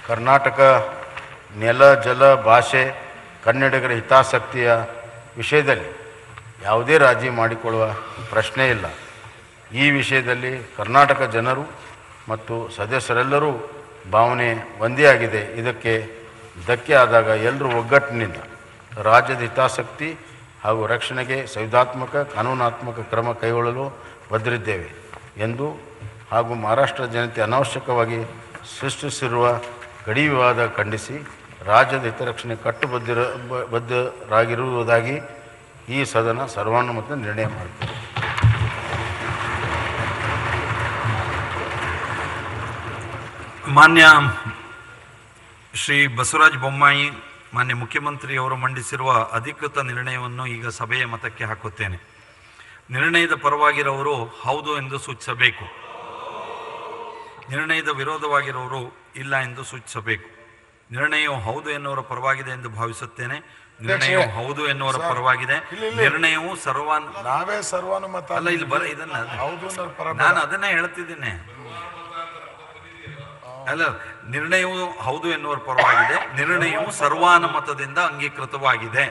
ಕರ್ನಾಟಕ ನೆಲ ಜಲ ಭಾಷೆ ಕನ್ನಡಿಗರ ಹಿತಾಸಕ್ತಿಯ ವಿಷಯದಲ್ಲಿ ಯಾವುದೇ ರಾಜಿ ಮಾಡಿಕೊಳ್ಳುವ ಪ್ರಶ್ನೆ ಇಲ್ಲ ಈ ವಿಷಯದಲ್ಲಿ ಕರ್ನಾಟಕ ಜನರು ಮತ್ತು ಸದಸ್ಯರೆಲ್ಲರೂ ಭಾವನೆ ಒಂದೇ ಆಗಿದೆ ಇದಕ್ಕೆ ಧಕ್ಕೆ ಆದಾಗ ಎಲ್ಲರೂ ಒಗ್ಗಟ್ಟಿನಿಂದ ರಾಜ್ಯದ ಹಿತಾಸಕ್ತಿ ಹಾಗೂ ರಕ್ಷಣೆಗೆ ಸಂವಿಧಾತ್ಮಕ ಕಾನೂನಾತ್ಮಕ ಕ್ರಮ ಕೈಗೊಳ್ಳಲು ಬದ್ಧರಿದ್ದೇವೆ ಎಂದು ಹಾಗೂ ಮಹಾರಾಷ್ಟ್ರ ಜನತೆ ಅನಾವಶ್ಯಕವಾಗಿ ಸೃಷ್ಟಿಸಿರುವ ಗಡಿ ವಿವಾದ ಖಂಡಿಸಿ ರಾಜ್ಯದ ಹಿತರಕ್ಷಣೆ ಕಟ್ಟುಬದ್ಧಿರ ಬ- ಬದ್ಧರಾಗಿರುವುದಾಗಿ ಈ ಸದನ ಸರ್ವಾನುಮತ ನಿರ್ಣಯ ಮಾಡಿದೆ ಮಾನ್ಯ ಶ್ರೀ ಬಸವರಾಜ ಬೊಮ್ಮಾಯಿ ಮಾನ್ಯ ಮುಖ್ಯಮಂತ್ರಿಯವರು ಮಂಡಿಸಿರುವ ಅಧಿಕೃತ ನಿರ್ಣಯವನ್ನು ಈಗ ಸಭೆಯ ಮತಕ್ಕೆ ಹಾಕುತ್ತೇನೆ ನಿರ್ಣಯದ ಪರವಾಗಿರೋರು ಹೌದು ಎಂದು ಸೂಚಿಸಬೇಕು ನಿರ್ಣಯದ ವಿರೋಧವಾಗಿರೋರು ಇಲ್ಲ ಎಂದು ಸೂಚಿಸಬೇಕು ನಿರ್ಣಯವು ಹೌದು ಎನ್ನುವರ ಪರವಾಗಿದೆ ಎಂದು ಭಾವಿಸುತ್ತೇನೆ ನಿರ್ಣಯವು ಹೌದು ಎನ್ನುವರ ಪರವಾಗಿದೆ ಇಲ್ಲಿ, ಇಲ್ಲಿ. ನಿರ್ಣಯವು ಸರ್ವಾನ್ ನಾವೇ ಸರ್ವಾನುಮತ ಅಲ್ಲ ಇಲ್ಲಿ ಬರ ಇದನ್ನ ಹೌದು ಅನ್ನೋರ್ ಪರ ನಾನು ಅದನ್ನೇ ಹೇಳ್ತಿದ್ದೀನಿ ಅಲ್ಲ ನಿರ್ಣಯವು ಹೌದು ಎನ್ನುವರ ಪರವಾಗಿದೆ ನಿರ್ಣಯವು ಸರ್ವಾನುಮತದಿಂದ ಅಂಗೀಕೃತವಾಗಿದೆ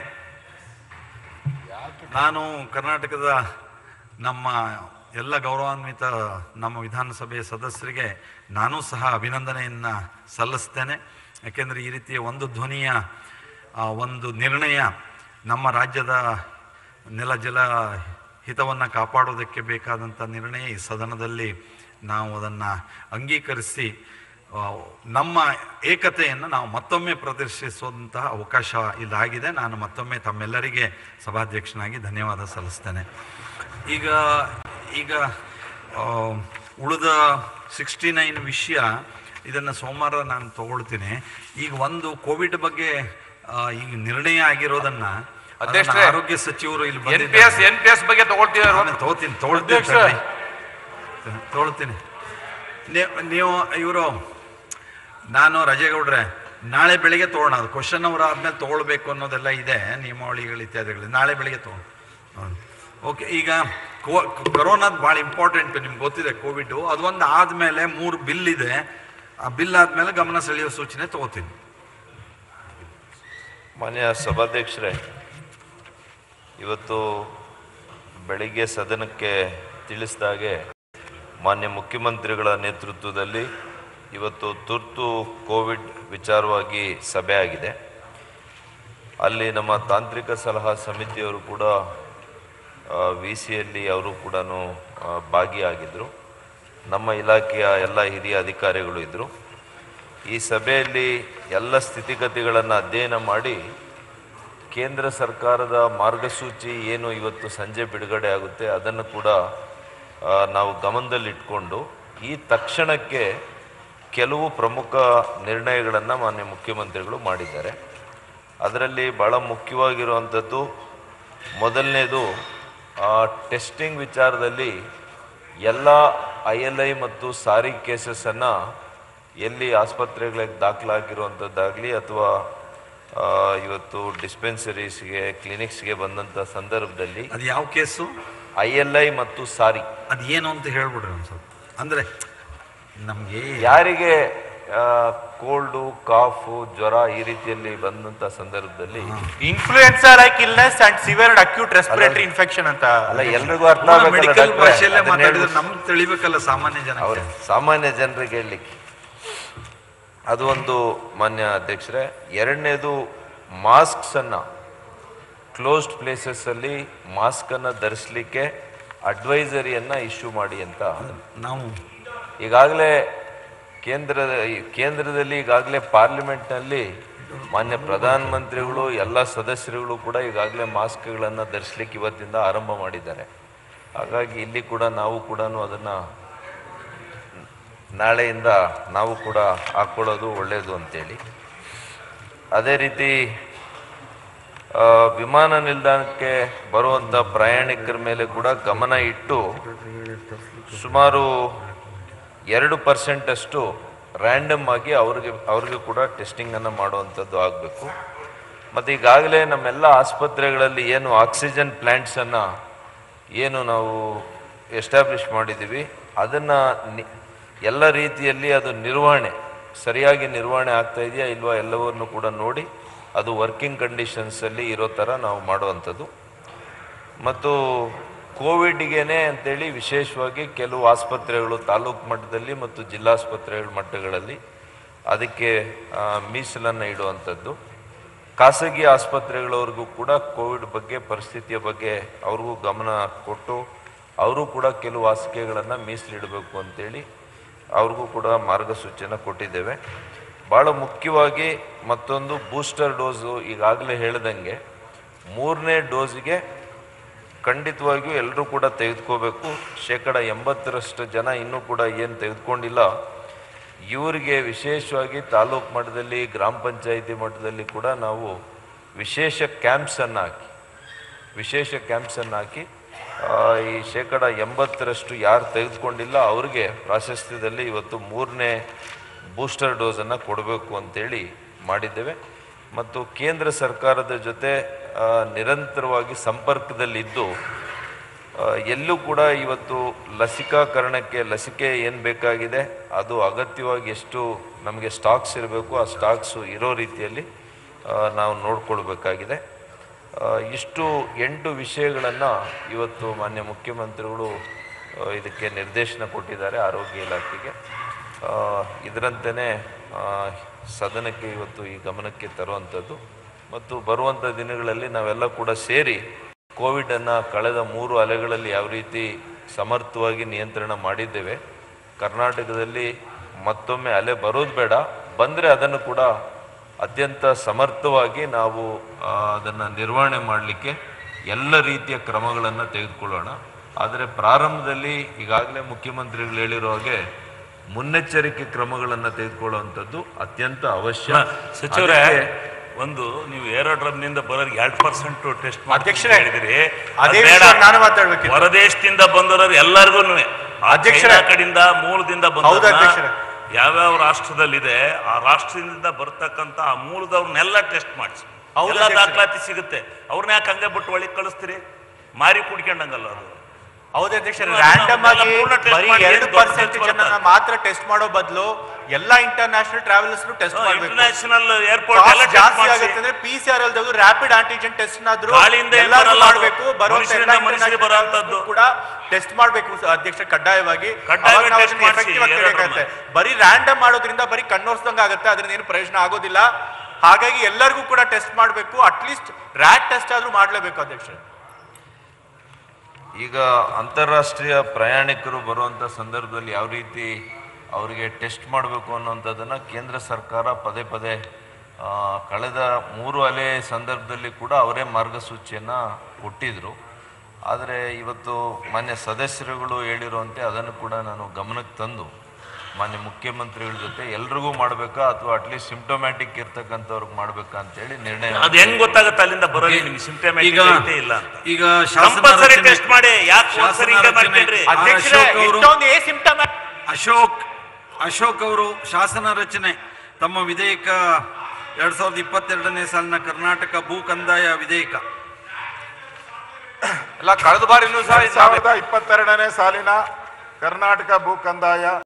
ನಾನು ಕರ್ನಾಟಕದ ನಮ್ಮ ಎಲ್ಲ ಗೌರವಾನ್ವಿತ ನಮ್ಮ ವಿಧಾನಸಭೆಯ ಸದಸ್ಯರಿಗೆ ನಾನು ಸಹ ಅಭಿನಂದನೆಯನ್ನು ಸಲ್ಲಿಸ್ತೇನೆ ಯಾಕೆಂದರೆ ಈ ರೀತಿಯ ಒಂದು ಧ್ವನಿಯ ಆ, ಒಂದು ನಿರ್ಣಯ ನಮ್ಮ ರಾಜ್ಯದ ನೆಲ ಜಲ ಹಿತವನ್ನು ಕಾಪಾಡೋದಕ್ಕೆ ಬೇಕಾದಂಥ ನಿರ್ಣಯ ಈ ಸದನದಲ್ಲಿ ನಾವು ಅದನ್ನು ಅಂಗೀಕರಿಸಿ ಆ, ನಮ್ಮ ಏಕತೆಯನ್ನು ನಾವು ಮತ್ತೊಮ್ಮೆ ಪ್ರದರ್ಶಿಸುವಂತಹ ಅವಕಾಶ ಇದಾಗಿದೆ ನಾನು ಮತ್ತೊಮ್ಮೆ ತಮ್ಮೆಲ್ಲರಿಗೆ ಸಭಾಧ್ಯಕ್ಷನಾಗಿ ಧನ್ಯವಾದ ಸಲ್ಲಿಸ್ತೇನೆ ಈಗ ಈಗ ಆ, ಉಳಿದ ಸಿಕ್ಸ್ಟಿ ನೈನ್ ವಿಷಯ ಇದನ್ನು ಸೋಮವಾರ ನಾನು ತಗೊಳ್ತೀನಿ ಈಗ ಒಂದು ಕೋವಿಡ್ ಬಗ್ಗೆ ಆ, ಈಗ ನಿರ್ಣಯ ಆಗಿರೋದನ್ನ ಅದನ್ನ ಅಧ್ಯಕ್ಷರೇ, ಆರೋಗ್ಯ ಸಚಿವರು ಇಲ್ಲಿ ಎನ್ ಪಿ ಎಸ್ ಬಂದಿದ್ದಾರೆ ಎನ್ ಪಿ ಎಸ್ ಬಗ್ಗೆ ತಗೊಳ್ತೀವಿ ಆಮೇಲೆ ತಗೋತೀನಿ ತಗೊಳ್ತೀನಿ ಅಧ್ಯಕ್ಷ. ತಗೊಳ್ಳಿ. ತಗೊಳ್ತೀನಿ ನೀವು ನೀವು ಇವರು ನಾನು ರಜೇಗೌಡ್ರೆ ನಾಳೆ ಬೆಳಿಗ್ಗೆ ತೊಗೊಳೋಣ ಅದು ಕ್ವಶನ್ ಅವರ್ ಆದ್ಮೇಲೆ ತೊಗೊಳ್ಬೇಕು ಅನ್ನೋದೆಲ್ಲ ಇದೆ ನಿಯಮಾವಳಿಗಳು ಇತ್ಯಾದಿಗಳು ನಾಳೆ ಬೆಳಿಗ್ಗೆ ತೊಗೊಂಡು ಓಕೆ ಈಗ ಕೋ- ಕೊರೋನಾದ್ ಭಾಳ ಇಂಪಾರ್ಟೆಂಟ್ ನಿಮ್ಗೆ ಗೊತ್ತಿದೆ ಕೋವಿಡ್ ಅದೊಂದು ಆದಮೇಲೆ ಮೂರು ಬಿಲ್ ಇದೆ ಆ ಬಿಲ್ ಆದಮೇಲೆ ಗಮನ ಸೆಳೆಯೋ ಸೂಚನೆ ತಗೋತೀನಿ ಮಾನ್ಯ ಸಭಾಧ್ಯಕ್ಷರೇ ಇವತ್ತು ಬೆಳಿಗ್ಗೆ ಸದನಕ್ಕೆ ತಿಳಿಸಿದಾಗೆ ಮಾನ್ಯ ಮುಖ್ಯಮಂತ್ರಿಗಳ ನೇತೃತ್ವದಲ್ಲಿ ಇವತ್ತು ತುರ್ತು ಕೋವಿಡ್ ವಿಚಾರವಾಗಿ ಸಭೆ ಆಗಿದೆ ಅಲ್ಲಿ ನಮ್ಮ ತಾಂತ್ರಿಕ ಸಲಹಾ ಸಮಿತಿಯವರು ಕೂಡ ವಿ ಸಿಯಲ್ಲಿ ಅವರು ಕೂಡ ಭಾಗಿಯಾಗಿದ್ದರು ನಮ್ಮ ಇಲಾಖೆಯ ಎಲ್ಲ ಹಿರಿಯ ಅಧಿಕಾರಿಗಳು ಇದ್ದರು ಈ ಸಭೆಯಲ್ಲಿ ಎಲ್ಲ ಸ್ಥಿತಿಗತಿಗಳನ್ನು ಅಧ್ಯಯನ ಮಾಡಿ ಕೇಂದ್ರ ಸರ್ಕಾರದ ಮಾರ್ಗಸೂಚಿ ಏನು ಇವತ್ತು ಸಂಜೆ ಬಿಡುಗಡೆ ಆಗುತ್ತೆ ಅದನ್ನು ಕೂಡ ಆ, ನಾವು ಗಮನದಲ್ಲಿಟ್ಕೊಂಡು ಈ ತಕ್ಷಣಕ್ಕೆ ಕೆಲವು ಪ್ರಮುಖ ನಿರ್ಣಯಗಳನ್ನು ಮಾನ್ಯ ಮುಖ್ಯಮಂತ್ರಿಗಳು ಮಾಡಿದ್ದಾರೆ ಅದರಲ್ಲಿ ಭಾಳ ಮುಖ್ಯವಾಗಿರುವಂಥದ್ದು ಮೊದಲನೇದು ಟೆಸ್ಟಿಂಗ್ ವಿಚಾರದಲ್ಲಿ ಎಲ್ಲ ಐ ಎಲ್ ಐ ಮತ್ತು ಸಾರಿ ಕೇಸಸನ್ನು ಎಲ್ಲಿ ಆಸ್ಪತ್ರೆಗಳಿಗೆ ದಾಖಲಾಗಿರುವಂಥದ್ದಾಗಲಿ ಅಥವಾ ಆ, ಇವತ್ತು ಡಿಸ್ಪೆನ್ಸರೀಸ್ಗೆ ಕ್ಲಿನಿಕ್ಸ್ಗೆ ಬಂದಂಥ ಸಂದರ್ಭದಲ್ಲಿ ಅದು ಯಾವ ಕೇಸು ಐ ಎಲ್ ಐ ಮತ್ತು ಸಾರಿ ಅದು ಏನು ಅಂತ ಹೇಳ್ಬಿಡ್ರಿ ಒಂದು ಸ್ವಲ್ಪ ಅಂದರೆ ನಮಗೆ ಯಾರಿಗೆ ಕೋಲ್ಡು ಕಾಫು ಜ್ವರ ಈ ರೀತಿಯಲ್ಲಿ ಬಂದಂಥ ಸಂದರ್ಭದಲ್ಲಿ influenza like illness and severe acute respiratory infection ಅಂತ ಅಲ್ಲ ಎಲ್ರಿಗೂ ಅರ್ಥ ಆಗ್ಬೇಕಲ್ಲ ಮೆಡಿಕಲ್ ಡಾಕ್ಟ್ರೇ? ಭಾಷೆಯಲ್ಲೇ ಅದನ್ನ ಮಾತಾಡಿದ್ರೆ ಹೇಳ್ಬಿಟ್ಟು- ನಮ್ಗೆ ತಿಳಿಬೇಕಲ್ಲ ಸಾಮಾನ್ಯ ಜನ ಅವ್ರ ಸಾಮಾನ್ಯ ಜನರಿಗೆ ಹೇಳಲಿಕ್ಕೆ ಅದು ಒಂದು ಮಾನ್ಯ ಅಧ್ಯಕ್ಷರೇ ಎರಡನೇದು ಮಾಸ್ಕ್ಸನ್ನು ಕ್ಲೋಸ್ಡ್ ಪ್ಲೇಸಸ್ಸಲ್ಲಿ ಮಾಸ್ಕನ್ನು ಧರಿಸಲಿಕ್ಕೆ ಅಡ್ವೈಸರಿಯನ್ನು ಇಶ್ಯೂ ಮಾಡಿ ಅಂತ ನಾವು ಈಗಾಗಲೇ ಕೇಂದ್ರದ ಈ ಕೇಂದ್ರದಲ್ಲಿ ಈಗಾಗಲೇ ಪಾರ್ಲಿಮೆಂಟ್ನಲ್ಲಿ ಮಾನ್ಯ ಪ್ರಧಾನಮಂತ್ರಿಗಳು ಎಲ್ಲ ಸದಸ್ಯರುಗಳು ಕೂಡ ಈಗಾಗಲೇ ಮಾಸ್ಕ್ಗಳನ್ನು ಧರಿಸ್ಲಿಕ್ಕೆ ಇವತ್ತಿಂದ ಆರಂಭ ಮಾಡಿದ್ದಾರೆ ಹಾಗಾಗಿ ಇಲ್ಲಿ ಕೂಡ ನಾವು ಕೂಡ ಅದನ್ನು ನಾಳೆಯಿಂದ ನಾವು ಕೂಡ ಹಾಕ್ಕೊಳ್ಳೋದು ಒಳ್ಳೆಯದು ಅಂತೇಳಿ ಅದೇ ರೀತಿ ಆ, ವಿಮಾನ ನಿಲ್ದಾಣಕ್ಕೆ ಬರುವಂಥ ಪ್ರಯಾಣಿಕರ ಮೇಲೆ ಕೂಡ ಗಮನ ಇಟ್ಟು ಸುಮಾರು ಎರಡು ಪರ್ಸೆಂಟಷ್ಟು ರ್ಯಾಂಡಮ್ ಆಗಿ ಅವ್ರಿಗೆ ಅವ್ರಿಗೆ ಕೂಡ ಟೆಸ್ಟಿಂಗನ್ನು ಮಾಡುವಂಥದ್ದು ಆಗಬೇಕು ಮತ್ತು ಈಗಾಗಲೇ ನಮ್ಮೆಲ್ಲ ಆಸ್ಪತ್ರೆಗಳಲ್ಲಿ ಏನು ಆಕ್ಸಿಜನ್ ಪ್ಲ್ಯಾಂಟ್ಸನ್ನು ಏನು ನಾವು ಎಸ್ಟಾಬ್ಲಿಷ್ ಮಾಡಿದ್ದೀವಿ ಅದನ್ನು ನಿ ಎಲ್ಲ ರೀತಿಯಲ್ಲಿ ಅದು ನಿರ್ವಹಣೆ ಸರಿಯಾಗಿ ನಿರ್ವಹಣೆ ಆಗ್ತಾ ಇದೆಯಾ ಇಲ್ವಾ ಎಲ್ಲವನ್ನು ಕೂಡ ನೋಡಿ ಅದು ವರ್ಕಿಂಗ್ ಕಂಡೀಷನ್ಸಲ್ಲಿ ಇರೋ ಥರ ನಾವು ಮಾಡುವಂಥದ್ದು ಮತ್ತು ಕೋವಿಡ್ಗೇನೆ ಅಂತೇಳಿ ವಿಶೇಷವಾಗಿ ಕೆಲವು ಆಸ್ಪತ್ರೆಗಳು ತಾಲೂಕು ಮಟ್ಟದಲ್ಲಿ ಮತ್ತು ಜಿಲ್ಲಾಸ್ಪತ್ರೆಗಳ ಮಟ್ಟಗಳಲ್ಲಿ ಅದಕ್ಕೆ ಆ, ಮೀಸಲನ್ನು ಇಡುವಂಥದ್ದು ಖಾಸಗಿ ಆಸ್ಪತ್ರೆಗಳವ್ರಿಗೂ ಕೂಡ ಕೋವಿಡ್ ಬಗ್ಗೆ ಪರಿಸ್ಥಿತಿಯ ಬಗ್ಗೆ ಅವ್ರಿಗೂ ಗಮನ ಕೊಟ್ಟು ಅವರು ಕೂಡ ಕೆಲವು ಹಾಸಿಗೆಗಳನ್ನು ಮೀಸಲಿಡಬೇಕು ಅಂತೇಳಿ ಅವ್ರಿಗೂ ಕೂಡ ಮಾರ್ಗಸೂಚಿಯನ್ನು ಕೊಟ್ಟಿದ್ದೇವೆ ಭಾಳ ಮುಖ್ಯವಾಗಿ ಮತ್ತೊಂದು ಬೂಸ್ಟರ್ ಡೋಸು ಈಗಾಗಲೇ ಹೇಳ್ದಂಗೆ ಮೂರನೇ ಡೋಸಿಗೆ ಖಂಡಿತವಾಗಿಯೂ ಎಲ್ಲರೂ ಕೂಡ ತೆಗೆದುಕೋಬೇಕು ಶೇಕಡ ಎಂಬತ್ತರಷ್ಟು ಜನ ಇನ್ನೂ ಕೂಡ ಏನು ತೆಗೆದುಕೊಂಡಿಲ್ಲ ಇವರಿಗೆ ವಿಶೇಷವಾಗಿ ತಾಲೂಕು ಮಟ್ಟದಲ್ಲಿ ಗ್ರಾಮ ಪಂಚಾಯಿತಿ ಮಟ್ಟದಲ್ಲಿ ಕೂಡ ನಾವು ವಿಶೇಷ ಕ್ಯಾಂಪ್ಸನ್ನು ಹಾಕಿ ವಿಶೇಷ ಕ್ಯಾಂಪ್ಸನ್ನು ಹಾಕಿ ಆ, ಈ ಶೇಕಡ ಎಂಬತ್ತರಷ್ಟು ಯಾರು ತೆಗೆದುಕೊಂಡಿಲ್ಲ ಅವ್ರಿಗೆ ಪ್ರಾಶಸ್ತ್ಯದಲ್ಲಿ ಇವತ್ತು ಮೂರನೇ ಬೂಸ್ಟರ್ ಡೋಸನ್ನು ಕೊಡಬೇಕು ಅಂತೇಳಿ ಮಾಡಿದ್ದೇವೆ ಮತ್ತು ಕೇಂದ್ರ ಸರ್ಕಾರದ ಜೊತೆ ಆ, ನಿರಂತರವಾಗಿ ಸಂಪರ್ಕದಲ್ಲಿದ್ದು ಆ, ಎಲ್ಲೂ ಕೂಡ ಇವತ್ತು ಲಸಿಕಾಕರಣಕ್ಕೆ ಲಸಿಕೆ ಏನು ಬೇಕಾಗಿದೆ ಅದು ಅಗತ್ಯವಾಗಿ ಎಷ್ಟು ನಮಗೆ ಸ್ಟಾಕ್ಸ್ ಇರಬೇಕು ಆ ಸ್ಟಾಕ್ಸು ಇರೋ ರೀತಿಯಲ್ಲಿ ಆ, ನಾವು ನೋಡ್ಕೊಳ್ಬೇಕಾಗಿದೆ ಆ, ಇಷ್ಟು ಎಂಟು ವಿಷಯಗಳನ್ನು ಇವತ್ತು ಮಾನ್ಯ ಮುಖ್ಯಮಂತ್ರಿಗಳು ಆ, ಇದಕ್ಕೆ ನಿರ್ದೇಶನ ಕೊಟ್ಟಿದ್ದಾರೆ ಆರೋಗ್ಯ ಇಲಾಖೆಗೆ ಆ, ಇದರಂತೆಯೇ ಆ, ಸದನಕ್ಕೆ ಇವತ್ತು ಈ ಗಮನಕ್ಕೆ ತರುವಂಥದ್ದು ಮತ್ತು ಬರುವಂಥ ದಿನಗಳಲ್ಲಿ ನಾವೆಲ್ಲ ಕೂಡ ಸೇರಿ ಕೋವಿಡನ್ನು ಕಳೆದ ಮೂರು ಅಲೆಗಳಲ್ಲಿ ಯಾವ ರೀತಿ ಸಮರ್ಥವಾಗಿ ನಿಯಂತ್ರಣ ಮಾಡಿದ್ದೇವೆ ಕರ್ನಾಟಕದಲ್ಲಿ ಮತ್ತೊಮ್ಮೆ ಅಲೆ ಬರೋದು ಬೇಡ ಬಂದರೆ ಅದನ್ನು ಕೂಡ ಅತ್ಯಂತ ಸಮರ್ಥವಾಗಿ ನಾವು ಅದನ್ನು ನಿರ್ವಹಣೆ ಮಾಡಲಿಕ್ಕೆ ಎಲ್ಲ ರೀತಿಯ ಕ್ರಮಗಳನ್ನು ತೆಗೆದುಕೊಳ್ಳೋಣ ಆದರೆ ಪ್ರಾರಂಭದಲ್ಲಿ ಈಗಾಗಲೇ ಮುಖ್ಯಮಂತ್ರಿಗಳು ಹೇಳಿರೋ ಹಾಗೆ ಮುನ್ನೆಚ್ಚರಿಕೆ ಕ್ರಮಗಳನ್ನು ತೆಗೆದುಕೊಳ್ಳುವಂಥದ್ದು ಅತ್ಯಂತ ಅವಶ್ಯ ಸಚಿವರೇ ಅದಕ್ಕೆ ಒಂದು ನೀವು ಏರೋಡ್ರಮ್ನಿಂದ ಬರೋರಿಗೆ ಎರಡು ಪರ್ಸೆಂಟ್ ಟೆಸ್ಟ್ ಅಧ್ಯಕ್ಷರೇ, ಹೇಳಿದಿರಿ ಅದೇ ಅದ್ ಬೇಡ. ವಿಷಯ ನಾನು ಮಾತಾಡ್ಬೇಕಿತ್ತು. ಹೊರದೇಶದಿಂದ ಬಂದವರು ಎಲ್ಲರಿಗೂ ಅಧ್ಯಕ್ಷರೇ. ಕಡೆಯಿಂದ ಮೂಲದಿಂದ ಹೌದು ಬಂದ ಅಧ್ಯಕ್ಷರೇ. ಯಾವ್ಯಾವ ರಾಷ್ಟ್ರದಲ್ಲಿದೆ ಆ ರಾಷ್ಟ್ರದಿಂದ ಬರ್ತಕ್ಕಂತ ಆ ಮೂಲದವ್ರನ್ನೆಲ್ಲ ಟೆಸ್ಟ್ ಮಾಡಿಸಿ ಹೌದು ಎಲ್ಲ ಅಧ್ಯಕ್ಷರೇ. ದಾಖಲಾತಿ ಸಿಗುತ್ತೆ ಅವ್ರನ್ನ ಯಾಕೆ ಹಂಗೆ ಬಿಟ್ಟು ಒಳಗೆ ಕಳಿಸ್ತೀರಿ ಮಾರಿ ಕುಡ್ಕೊಂಡಂಗಲ್ಲ ಅದು ಹೌದು ಅಧ್ಯಕ್ಷರೇ ಅದನ್ನ ರ್ಯಾಂಡಮ್ ಆಗಿ ಅದನ್ನ ಪೂರ್ಣ test ಬರೀ ಮಾಡಿ ಎರಡು ದೊಡ್ಡ ಪರ್ಸೆಂಟ್ test ಜನನ ಮಾಡ್ತಾರೆ. ಮಾತ್ರ ಟೆಸ್ಟ್ ಮಾಡೋ ಬದಲು ಎಲ್ಲಾ ಇಂಟರ್ನ್ಯಾಷನಲ್ ಟ್ರಾವೆಲರ್ಸ್ ಟೆಸ್ಟ್ ಮಾಡಬೇಕು ಇಂಟರ್ನ್ಯಾಷನಲ್ ಏರ್ಪೋರ್ಟ್ ಎಲ್ಲ ಕಾಸ್ಟ್ ಟೆಸ್ಟ್ ಜಾಸ್ತಿ ಮಾಡಿಸಿ ಆಗುತ್ತೆ ಅಂದ್ರೆ P C R L rapid antigen test ನಾದ್ರೂ ಗಾಳಿಯಿಂದ ಏನ್ ಎಲ್ಲರೂ ಬರಲ್ಲ ಅದು. ಮಾಡಬೇಕು ಬರುವಂತ ಮನುಷ್ಯರಿಂದ ಎಲ್ಲ ಮನುಷ್ಯರಿಗೆ international ಬರುವಂತದ್ದು. ಕೂಡ ಟೆಸ್ಟ್ ಮಾಡಬೇಕು ಅಧ್ಯಕ್ಷ ಕಡ್ಡಾಯವಾಗಿ ಕಡ್ಡಾಯವಾಗಿ ಅವಾಗ ನಾವು test ಅದನ್ನ ಮಾಡ್ಸಿ, effective ಆಗಿ ಎರಡು ಕಲಿಯಕ್ಕಾಗತ್ತೆ. ಬರೀ ರ್ಯಾಂಡಮ್ ಮಾಡೋದ್ರಿಂದ ಬರೀ ಕಣ್ಣೋರ್ಸ್ದಂಗ ಆಗುತ್ತೆ ಅದರಿಂದ ಏನು ಪ್ರಯೋಜನ ಆಗೋದಿಲ್ಲ ಹಾಗಾಗಿ ಎಲ್ಲರಿಗೂ ಕೂಡ ಟೆಸ್ಟ್ ಮಾಡಬೇಕು ಅಟ್ಲೀಸ್ಟ್ ರ್ಯಾಟ್ ಟೆಸ್ಟ್ ಆದ್ರೂ ಮಾಡ್ಲೇಬೇಕು ಅಧ್ಯಕ್ಷ ಈಗ ಅಂತಾರಾಷ್ಟ್ರೀಯ ಪ್ರಯಾಣಿಕರು ಬರುವಂಥ ಸಂದರ್ಭದಲ್ಲಿ ಯಾವ ರೀತಿ ಅವರಿಗೆ ಟೆಸ್ಟ್ ಮಾಡಬೇಕು ಅನ್ನೋಂಥದ್ದನ್ನು ಕೇಂದ್ರ ಸರ್ಕಾರ ಪದೇ ಪದೇ ಆ, ಕಳೆದ ಮೂರು ಅಲೆ ಸಂದರ್ಭದಲ್ಲಿ ಕೂಡ ಅವರೇ ಮಾರ್ಗಸೂಚಿಯನ್ನು ಕೊಟ್ಟಿದ್ದರು ಆದರೆ ಇವತ್ತು ಮಾನ್ಯ ಸದಸ್ಯರುಗಳು ಹೇಳಿರುವಂತೆ ಅದನ್ನು ಕೂಡ ನಾನು ಗಮನಕ್ಕೆ ತಂದು ಮಾನ್ಯ ಮುಖ್ಯಮಂತ್ರಿಗಳ ಜೊತೆ ಎಲ್ರಿಗೂ ಮಾಡಬೇಕಾ ಅಥವಾ ಅಟ್ಲೀಸ್ಟ್ ಸಿಂಪ್ಟೊಮ್ಯಾಟಿಕ್ ಇರ್ತಕ್ಕಂಥವ್ರಿಗೆ ಮಾಡಬೇಕಾ ಅಂತೇಳಿ ನಿರ್ಣಯ ಅದು ಹೆಂಗ್ ಗೊತ್ತಾಗುತ್ತೆ ಅಲ್ಲಿಂದ ಬರೋದು ನಿಮ್ಗೆ ಸಿಂಪ್ಟಮ್ಯಾಟಿಕ್ ಈಗ ಐತೆ ಇಲ್ಲ ಅಂತ ಈಗ ಶಾಸನ ಕಂಪಲ್ಸರಿ ರಚನೆ- ಟೆಸ್ಟ್ ಮಾಡಿ ಯಾಕೆ ಶಾಸನ ಒಂದ್ಸರಿ ಹಿಂಗೆ ರಚನೆ- ಮಾಡ್ಕೊಂಡ್ರಿ ಆ, ಅಧ್ಯಕ್ಷರೇ ಅಶೋಕ್ ಅವರು- ಇಷ್ಟೊಂದು ಏ ಸಿಂಪ್ಟಮ್ ಅಶೋಕ್ ಅಶೋಕ್ ಅವರು ಶಾಸನ ರಚನೆ ತಮ್ಮ ವಿಧೇಯಕ ಎರಡ್ ಸಾವಿರದ ಇಪ್ಪತ್ತೆರಡನೇ ಸಾಲಿನ ಕರ್ನಾಟಕ ಭೂ ಕಂದಾಯ ವಿಧೇಯಕ ಎರಡ್ ಸಾವಿರದ ಇಪ್ಪತ್ತೆರಡನೇ ಸಾಲಿನ ಕರ್ನಾಟಕ ಭೂ ಕಂದಾಯ